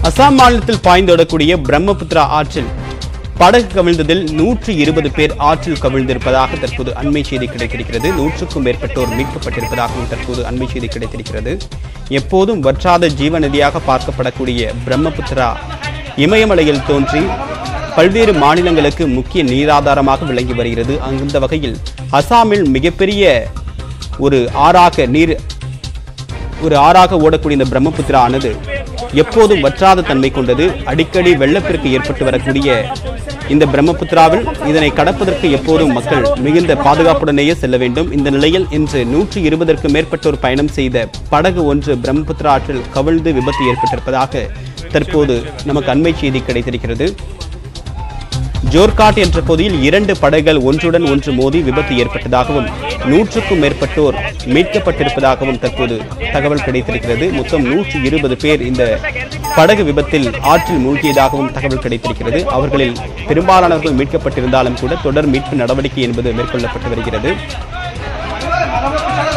அசாம் மாநிலத்தில் பாய்ந்தோடக்கூடிய பிரம்மபுத்திரா ஆற்றில் படகு கவிழ்ந்ததில் நூற்று இருபது பேர் ஆற்றில் கவிழ்ந்திருப்பதாக தற்போது அண்மை செய்தி கிடைத்திருக்கிறது நூற்றுக்கும் மேற்பட்டோர் மீட்கப்பட்டிருப்பதாகவும் தற்போது அண்மை செய்தி கிடைத்திருக்கிறது எப்போதும் வற்றாத ஜீவ நதியாக பார்க்கப்படக்கூடிய பிரம்மபுத்திரா இமயமலையில் தோன்றி பல்வேறு மாநிலங்களுக்கு முக்கிய நீராதாரமாக விளங்கி வருகிறது அந்த வகையில் அசாமில் மிகப்பெரிய ஒரு ஆறாக நீர் ஒரு ஆறாக ஓடக்கூடிய இந்த பிரம்மபுத்திரா ஆனது எப்போதும் வற்றாத தன்மை கொண்டது அடிக்கடி வெள்ளப்பெருக்கு ஏற்பட்டு வரக்கூடிய இந்த பிரம்மபுத்திராவில் இதனை கடப்பதற்கு எப்போதும் மக்கள் மிகுந்த பாதுகாப்புடனேயே செல்ல வேண்டும் இந்த நிலையில் இன்று நூற்றி இருபதற்கும் மேற்பட்டோர் பயணம் செய்த படகு ஒன்று பிரம்மபுத்திரா ஆற்றில் கவிழ்ந்து விபத்து ஏற்பட்டிருப்பதாக தற்போது நமக்கு அண்மை செய்தி கிடைத்திருக்கிறது ஜோர்காட் என்ற பகுதியில் இரண்டு படகுகள் ஒன்றுடன் ஒன்று மோதி விபத்து ஏற்பட்டதாகவும் நூற்றுக்கும் மேற்பட்டோர் மீட்கப்பட்டிருப்பதாகவும் தற்போது தகவல் கிடைத்திருக்கிறது மொத்தம் நூற்றி இருபது பேர் இந்த படகு விபத்தில் ஆற்றில் மூழ்கியதாகவும் தகவல் கிடைத்திருக்கிறது அவர்களில் பெரும்பாலானவர்கள் மீட்கப்பட்டிருந்தாலும் கூட தொடர் மீட்பு நடவடிக்கை என்பது மேற்கொள்ளப்பட்டு வருகிறது